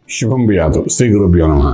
శుభం బియాదు శ్రీ గురుభ్యో నమ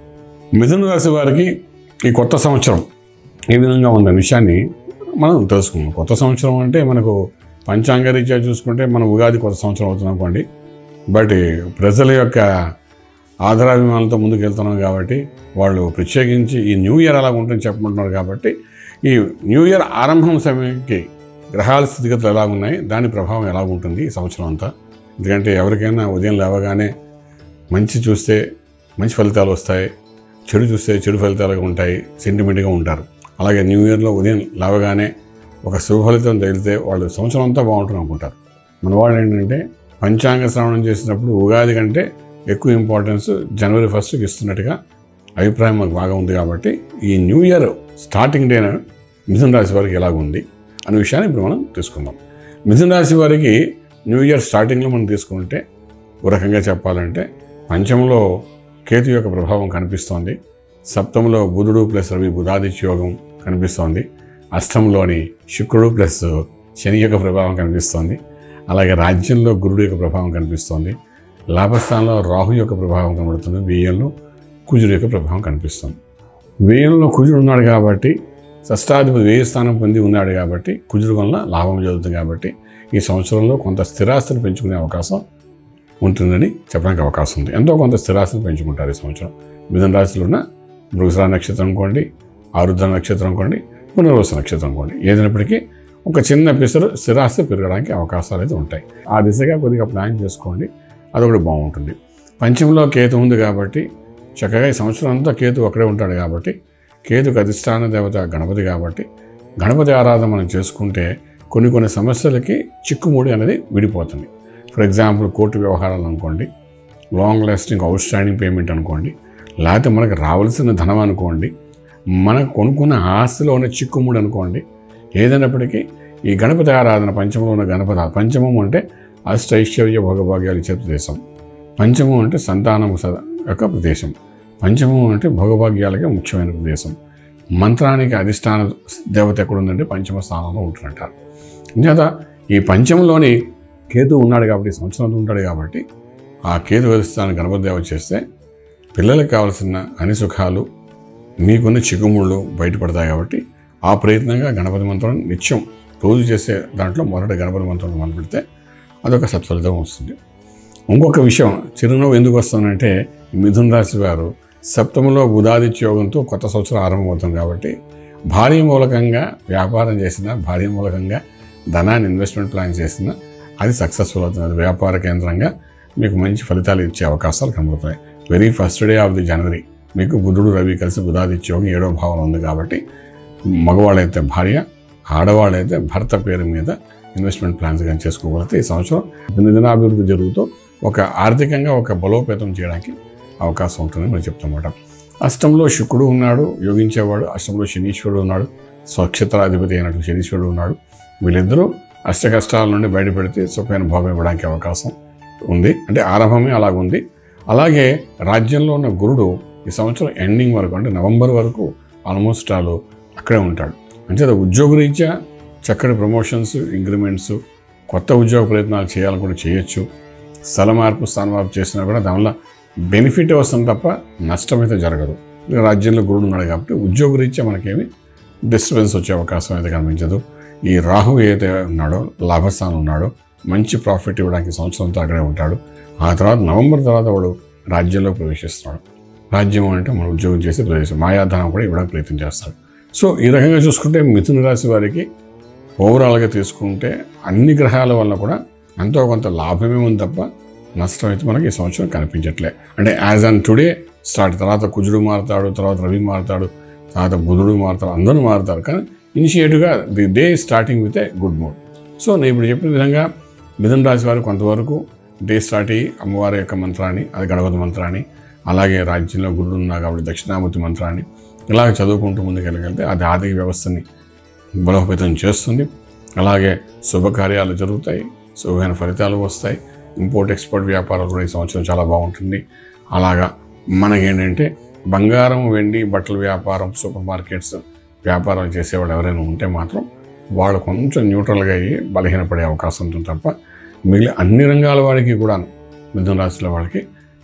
మిథున రాశి వారికి ఈ కొత్త సంవత్సరం ఏ విధంగా ఉందనే విషయాన్ని మనం తెలుసుకుందాం కొత్త సంవత్సరం అంటే మనకు పంచాంగ రీత్యా చూసుకుంటే మనం ఉగాది కొత్త సంవత్సరం అవుతుంది అనుకోండి బట్ ప్రజల యొక్క ఆదరాభిమానాలతో ముందుకు వెళ్తున్నాం కాబట్టి వాళ్ళు ప్రత్యేకించి ఈ న్యూ ఇయర్ అలా ఉంటుందని చెప్పమంటున్నారు కాబట్టి ఈ న్యూ ఇయర్ ఆరంభం సమయానికి గ్రహాల స్థితిగతులు ఎలా ఉన్నాయి దాని ప్రభావం ఎలా ఉంటుంది ఈ సంవత్సరం అంతా ఎందుకంటే ఎవరికైనా ఉదయం లేవగానే మంచి చూస్తే మంచి ఫలితాలు వస్తాయి చెడు చూస్తే చెడు ఫలితాలుగా ఉంటాయి సెంటిమెంట్గా ఉంటారు అలాగే న్యూ ఇయర్లో ఉదయం లేవగానే ఒక శుభ ఫలితం తగిలితే వాళ్ళు సంవత్సరం అంతా బాగుంటుంది అనుకుంటారు మన వాళ్ళు ఏంటంటే పంచాంగ శ్రవణం చేసినప్పుడు ఉగాది కంటే ఎక్కువ ఇంపార్టెన్స్ జనవరి ఫస్ట్కి ఇస్తున్నట్టుగా అభిప్రాయం మాకు బాగా ఉంది కాబట్టి ఈ న్యూ ఇయర్ స్టార్టింగ్ డేన మిథున రాశి వారికి ఎలాగుంది అనే విషయాన్ని ఇప్పుడు మనం తీసుకుందాం మిథున రాశి వారికి న్యూ ఇయర్ స్టార్టింగ్లో మనం తీసుకుంటే ఒక రకంగా చెప్పాలంటే పంచమంలో కేతు యొక్క ప్రభావం కనిపిస్తోంది సప్తమంలో బుధుడు ప్లస్ రవి బుధాదిత్య యోగం కనిపిస్తోంది అష్టంలోని శుక్రుడు ప్లస్ శని యొక్క ప్రభావం కనిపిస్తోంది అలాగే రాజ్యంలో గురుడు యొక్క ప్రభావం కనిపిస్తోంది లాభస్థానంలో రాహు యొక్క ప్రభావం కనబడుతుంది వ్యయంలో కుజుడు యొక్క ప్రభావం కనిపిస్తుంది వ్యయంలో కుజుడు ఉన్నాడు కాబట్టి షష్టాధిపతి వ్యయ స్థానం పొంది ఉన్నాడు కాబట్టి కుజుడు వలన లాభం జరుగుతుంది కాబట్టి ఈ సంవత్సరంలో కొంత స్థిరాస్తిని పెంచుకునే అవకాశం ఉంటుందని చెప్పడానికి అవకాశం ఉంది ఎంతో కొంత స్థిరాస్తిని పెంచుకుంటారు ఈ సంవత్సరం మిథున రాశిలో ఉన్న మృగశిర నక్షత్రం అనుకోండి ఆరుద్ర నక్షత్రం అనుకోండి పునర్వస నక్షత్రం అనుకోండి ఏదైనప్పటికీ ఒక చిన్న పిసరు స్థిరాస్తి పెరగడానికి అవకాశాలు అయితే ఉంటాయి ఆ దిశగా కొద్దిగా ప్లాన్ చేసుకోండి అదొకటి బాగుంటుంది పంచంలో కేతు ఉంది కాబట్టి చక్కగా ఈ సంవత్సరం అంతా కేతు అక్కడే ఉంటాడు కాబట్టి కేతుకు అధిష్టాన దేవత గణపతి కాబట్టి గణపతి ఆరాధన మనం చేసుకుంటే కొన్ని కొన్ని సమస్యలకి చిక్కుముడి అనేది విడిపోతుంది ఫర్ ఎగ్జాంపుల్ కోర్టు వ్యవహారాలు అనుకోండి long lasting outstanding payment అనుకోండి లేకపోతే మనకు రావాల్సిన ధనం అనుకోండి మనకు కొనుక్కున్న ఆస్తిలో ఉన్న చిక్కుముడి అనుకోండి ఏదైనప్పటికీ ఈ గణపతి ఆరాధన పంచమంలో ఉన్న గణపతి పంచమం అంటే అష్టైశ్వర్య భోగభాగ్యాలు ఇచ్చే ప్రదేశం పంచమం అంటే సంతానం సద- యొక్క ప్రదేశం పంచమం అంటే భోగభాగ్యాలకే ముఖ్యమైన ప్రదేశం మంత్రానికి అధిష్టాన దేవత ఎక్కడ ఉందంటే పంచమ స్థానంలో ఉంటున్నట్టారు ఇంచేత ఈ పంచమంలోని కేతు ఉన్నాడు కాబట్టి సంవత్సరం అంతా ఉంటాడు కాబట్టి ఆ కేతు అధిష్టాన గణపతి దేవత చేస్తే పిల్లలకు కావాల్సిన అన్ని సుఖాలు మీకున్న చిక్కుముళ్ళు బయటపడతాయి కాబట్టి ఆ ప్రయత్నంగా గణపతి మంత్రం నిత్యం రోజు చేసే దాంట్లో మొదట గణపతి మంత్రం మొదలు పెడితే అదొక సత్ఫలితం వస్తుంది ఇంకొక విషయం చిరునవ్వు ఎందుకు వస్తుందంటే ఈ మిథున రాశి వారు సప్తమంలో బుధాదిత్య యోగంతో కొత్త సంవత్సరం ఆరంభమవుతుంది కాబట్టి భారీ మూలకంగా వ్యాపారం చేసిన భారీ మూలకంగా ధనాన్ని ఇన్వెస్ట్మెంట్ ప్లాన్ చేసిన అది సక్సెస్ఫుల్ అవుతుంది అది వ్యాపార కేంద్రంగా మీకు మంచి ఫలితాలు ఇచ్చే అవకాశాలు కనబడుతాయి very first day of the January మీకు బుధుడు రవి కలిసి బుధాదిత్య యోగం ఏడో భావన ఉంది కాబట్టి మగవాళ్ళైతే భార్య ఆడవాళ్ళైతే భర్త పేరు మీద ఇన్వెస్ట్మెంట్ ప్లాన్స్ కానీ చేసుకోగలిగితే ఈ సంవత్సరం దినదినాభివృద్ధి జరుగుతూ ఒక ఆర్థికంగా ఒక బలోపేతం చేయడానికి అవకాశం ఉంటుందని మనం చెప్తామన్నమాట అష్టంలో శుక్రుడు ఉన్నాడు యోగించేవాడు అష్టంలో శనీశ్వరుడు ఉన్నాడు స్వక్షేత్రాధిపతి అయినట్టు శనీశ్వరుడు ఉన్నాడు వీళ్ళిద్దరూ అష్ట కష్టాల నుండి బయటపెడితే సుఖమైన భోగం ఇవ్వడానికి అవకాశం ఉంది అంటే ఆరంభమే అలాగుంది అలాగే రాజ్యంలో ఉన్న గురుడు ఈ సంవత్సరం ఎండింగ్ వరకు అంటే నవంబర్ వరకు ఆల్మోస్ట్ వాళ్ళు అక్కడే ఉంటాడు అంటే ఉద్యోగరీత్యా చక్కటి ప్రమోషన్స్ ఇంక్రిమెంట్స్ కొత్త ఉద్యోగ ప్రయత్నాలు చేయాలని కూడా చేయొచ్చు స్థల మార్పు స్థాన మార్పు చేసినా కూడా దానివల్ల బెనిఫిట్ వస్తుంది తప్ప నష్టం అయితే జరగదు ఇంకా రాజ్యంలో గురుడు ఉన్నాడు కాబట్టి ఉద్యోగరీత్యా మనకేమి డిస్టర్బెన్స్ వచ్చే అవకాశం అయితే కనిపించదు ఈ రాహు ఏదైతే ఉన్నాడో లాభస్థానం ఉన్నాడో మంచి ప్రాఫిట్ ఇవ్వడానికి సంవత్సరం అంతా అక్కడే ఉంటాడు ఆ తర్వాత నవంబర్ తర్వాత వాడు రాజ్యంలో ప్రవేశిస్తున్నాడు రాజ్యం అంటే మన ఉద్యోగం చేసే ప్రదేశం మాయాధనం కూడా ఇవ్వడానికి ప్రయత్నం చేస్తాడు సో ఈ రకంగా చూసుకుంటే మిథున రాశి వారికి ఓవరాల్గా తీసుకుంటే అన్ని గ్రహాల వల్ల కూడా ఎంతో కొంత లాభమే ఉంది తప్ప నష్టం అయితే మనకి ఈ సంవత్సరం కనిపించట్లే అంటే యాజ్ అన్ టుడే స్టార్ట్ తర్వాత కుజుడు మారుతాడు తర్వాత రవి మారుతాడు తర్వాత బుధుడు మారుతాడు అందరూ మారుతారు కానీ ఇనిషియేటివ్గా the day starting with a good mood so నేను ఇప్పుడు చెప్పిన విధంగా మిథున రాశి వారు కొంతవరకు డే స్టార్ట్ అయ్యి అమ్మవారి యొక్క మంత్రాన్ని అది గణపతి మంత్రాన్ని అలాగే రాజ్యంలో గురుడు ఉన్నా కాబట్టి దక్షిణామూర్తి మంత్రాన్ని ఇలాగ చదువుకుంటూ ముందుకెళ్ళగలిగితే అది ఆర్థిక వ్యవస్థని బలోపేతం చేస్తుంది అలాగే శుభకార్యాలు జరుగుతాయి శుభమైన ఫలితాలు వస్తాయి ఇంపోర్ట్ ఎక్స్పోర్ట్ వ్యాపారాలు కూడా ఈ సంవత్సరం చాలా బాగుంటుంది అలాగా మనకేంటంటే బంగారం వెండి బట్టల వ్యాపారం సూపర్ మార్కెట్స్ వ్యాపారాలు చేసేవాళ్ళు ఎవరైనా ఉంటే మాత్రం వాళ్ళు కొంచెం న్యూట్రల్గా అయ్యి బలహీనపడే అవకాశం ఉంటుంది తప్ప మిగిలిన అన్ని రంగాల వారికి కూడా మిథున రాశిలో వాళ్ళకి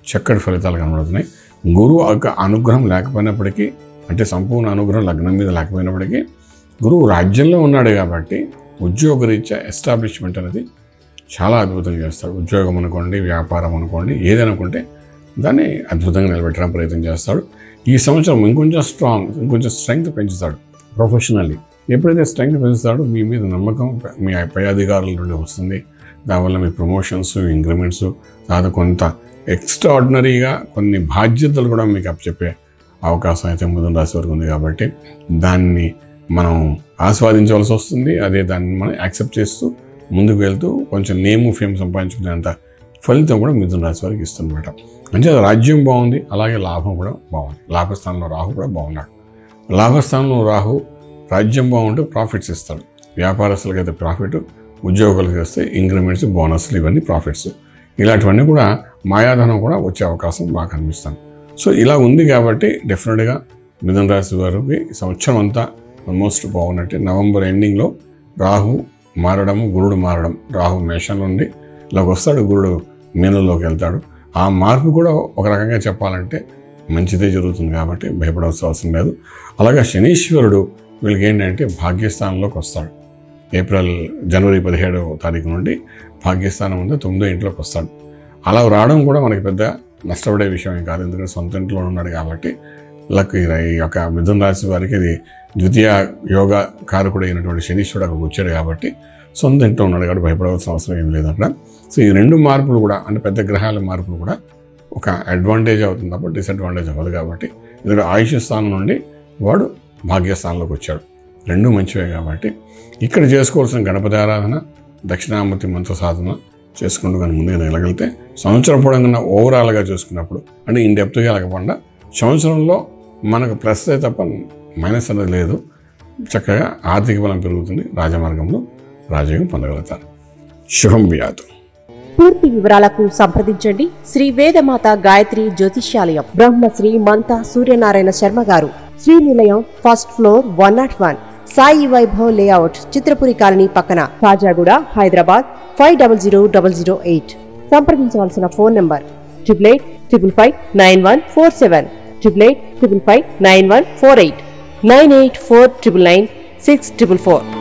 చక్కటి ఫలితాలు కనబడుతున్నాయి గురువు యొక్క అనుగ్రహం లేకపోయినప్పటికీ అంటే సంపూర్ణ అనుగ్రహం లగ్నం మీద లేకపోయినప్పటికీ గురువు రాజ్యంలో ఉన్నాడు కాబట్టి ఉద్యోగరీత్యా ఎస్టాబ్లిష్మెంట్ అనేది చాలా అద్భుతంగా చేస్తాడు ఉద్యోగం అనుకోండి వ్యాపారం అనుకోండి ఏదనుకుంటే దాన్ని అద్భుతంగా నిలబెట్టడం ప్రయత్నం చేస్తాడు ఈ సంవత్సరం ఇంకొంచెం స్ట్రాంగ్ ఇంకొంచెం స్ట్రెంగ్త్ పెంచుతాడు ప్రొఫెషనల్లీ ఎప్పుడైతే స్ట్రెంగ్త్ పెంచుతాడో మీ మీద నమ్మకం మీ పై అధికారుల నుండి వస్తుంది దానివల్ల మీ ప్రమోషన్స్ ఇంక్రిమెంట్స్ తర్వాత కొంత ఎక్స్ట్రాడినరీగా కొన్ని బాధ్యతలు కూడా మీకు అప్పచెప్పే అవకాశం అయితే ముందు రాశి వరకు ఉంది కాబట్టి దాన్ని మనం ఆస్వాదించవలసి వస్తుంది అదే దాన్ని మనం యాక్సెప్ట్ చేస్తూ ముందుకు వెళ్తూ కొంచెం నేము ఫేమ్ సంపాదించుకునేంత ఫలితం కూడా మిథున రాశి వారికి ఇస్తుందన్నమాట అంటే రాజ్యం బాగుంది అలాగే లాభం కూడా బాగుంది లాభస్థానంలో రాహు కూడా బాగున్నాడు లాభస్థానంలో రాహు రాజ్యం బాగుంటే ప్రాఫిట్స్ ఇస్తాడు వ్యాపారస్తులకి అయితే ప్రాఫిట్ ఉద్యోగులకు వస్తే ఇంక్రిమెంట్స్ బోనస్లు ఇవన్నీ ప్రాఫిట్స్ ఇలాంటివన్నీ కూడా మాయాధనం కూడా వచ్చే అవకాశం బాగా కనిపిస్తాను సో ఇలా ఉంది కాబట్టి డెఫినెట్గా మిథున రాశి వారికి ఈ సంవత్సరం అంతా ఆల్మోస్ట్ బాగున్నట్టే నవంబర్ ఎండింగ్లో రాహు మారడము గురుడు మారడం రాహు మేషం నుండి ఇలాగ వస్తాడు గురుడు మీనంలోకి వెళ్తాడు ఆ మార్పు కూడా ఒక రకంగా చెప్పాలంటే మంచిదే జరుగుతుంది కాబట్టి భయపడాల్సిన అవసరం లేదు అలాగే శనీశ్వరుడు వీళ్ళకి ఏంటంటే భాగ్యస్థానంలోకి వస్తాడు ఏప్రిల్ జనవరి పదిహేడవ తారీఖు నుండి భాగ్యస్థానం ఉంది తొమ్మిదో ఇంట్లోకి వస్తాడు అలా రావడం కూడా మనకి పెద్ద నష్టపడే విషయం ఏం కాదు ఎందుకంటే సొంత ఇంట్లో ఉన్నాడు కాబట్టి లక్ ఈ యొక్క మిథున రాశి వారికి ఇది ద్వితీయ యోగ కారకుడు అయినటువంటి శనీశ్వరుడు అక్కడికి వచ్చాడు కాబట్టి సొంత ఇంట్లో ఉన్నాడు కాబట్టి భయపడవలసిన అవసరం ఏం లేదు అక్కడ సో ఈ రెండు మార్పులు కూడా అంటే పెద్ద గ్రహాల మార్పులు కూడా ఒక అడ్వాంటేజ్ అవుతుంది తప్ప డిసడ్వాంటేజ్ అవ్వదు కాబట్టి ఎందుకంటే ఆయుష్ స్థానం నుండి వాడు భాగ్యస్థానంలోకి వచ్చాడు రెండు మంచివే కాబట్టి ఇక్కడ చేసుకోవాల్సిన గణపతి ఆరాధన దక్షిణామూర్తి మంత్ర సాధన చేసుకుంటూ కానీ ముందుగా వెళ్ళగలిగితే సంవత్సరం పొడంగా ఓవరాల్గా చూసుకున్నప్పుడు అంటే ఇన్ డెప్త్గా వెళ్ళకుండా సంవత్సరంలో మనకు ప్లస్ తప్ప మైనస్ అనేది లేదు చక్కగా ఆర్థిక బలం పెరుగుతుంది రాజమార్గంలో రాజయోగం పొందగలుగుతారు శుభం వ్యాధు పూర్తి వివరాలకు సంప్రదించండి శ్రీ వేదమాత గాయత్రి జ్యోతిష్యాలయం Brahmasri మంతా Suryanarayana Sharma garu Srinilayam first floor one nought one Sai Vaibhav layout Chitrapuri colony పక్కన Kajaguda Hyderabad five double zero double zero eight సంప్రదించవలసిన phone number triple eight triple five nine one four seven triple eight triple five nine one four eight nine eight four triple nine six triple four